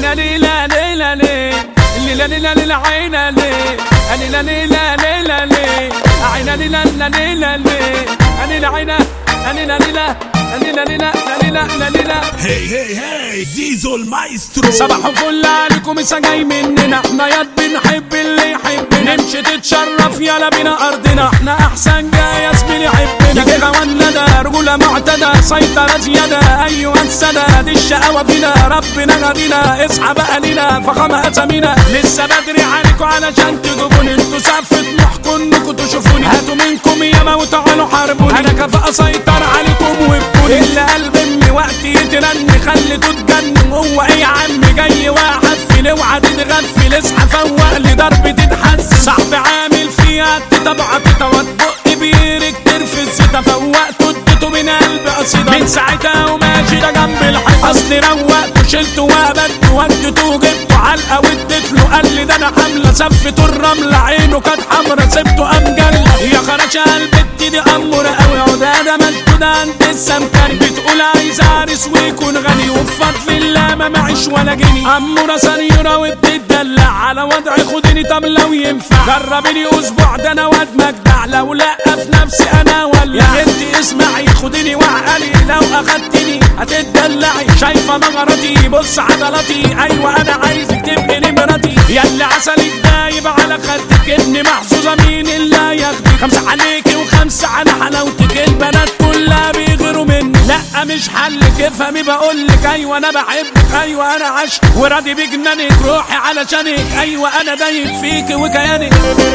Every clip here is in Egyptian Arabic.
ليلة ليلة ليلة ليه ليلة ليلة ليلة عينا ليه ليلة ليلة ليلة ليه عينا ليلة ليلة ليلة ليه ليلة عينا ليلة ليلة ليلة ليلة ليلة ليلة هي هي هي زيزو المايسترو صباح الفل عليكم مسا جاي مننا احنا ياد بنحب اللي يحبنا نمشي تتشرف يلا بينا ارضنا احنا احسن جاي يا زميلي حبنا كده والندى رجولة معتدى سيطرة زيادة ايوه السادة دي الشقاوة فينا ربنا غدينا اصحى بقى لينا فخامة اسامينا لسه بدري عليكم علشان تجيبوني انتوا سقف طموحكم انكم تشوفوني هاتوا منكم ياما وتعالوا حاربوني انا كفاءة اسيطر عليكم وابكوني اللي قلب امي وقت يترن خليته تجن هو ايه يا عم جاي واحد في لوعة تتغفل اصحى فوق لضرب تتحس صاحبي عامل فيها تتبع تتوت بق بيرك ترفز تفوقت اديته من قلب قصيدة من ساعتها وماشي ده جنب الحيط اصلي روقت وشلته وقبلت وديته وجبته علقة واديت له قال لي ده انا حاملة سفته الرملة عينه كانت حمرا سبته قام جلة يا خرج قلبتي دي امورة قوي عودة ده مشدودة عند السمكري بتقول عايز عريس ويكون غني وبفضل الله ما معيش ولا جنيه امورة سنيورة وبتدلع على وضعي خدني طب لو ينفع جربني اسبوع ده انا واد مجدع لو لا في نفسي انا ولا يا انت اسمعي خدني وعقلي لو اخدتني هتدلعي شايفه مغرتي بص عضلاتي ايوه انا عايزك تبقي نمرتي ياللي عسلك دايب على خدك ابني محظوظه مين اللي ياخدك خمسه عليكي وخمسه على حلاوتك البنات كلها بيغيروا مني لا مش حلك افهمي بقولك ايوه انا بحبك ايوه انا عشق وراضي بجنانك روحي علشانك ايوه انا دايب فيك وكيانك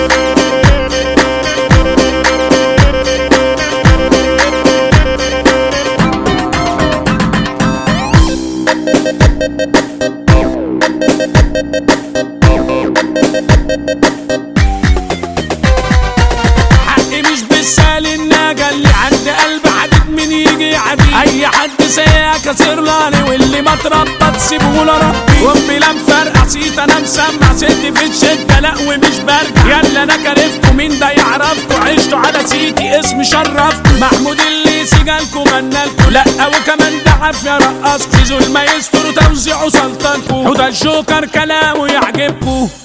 حقي مش بالسهل الناجة اللي عند قلب حديد من يجي عديد اي حد سايق كسر لاني واللي ما اتربى تسيبه لربي وامي لا مفرقع سيت انا مسمع ست في الشدة لا ومش برجع يلا انا كرفتكم مين ده يعرفكم عشتوا على سيتي اسم شرفكم محمود اللي سجالكم منالكم لا وكمان ده عافية رقصكم زول ما يستروا توزيعوا سلطانكم وده الجوكر كلامه يعجبكم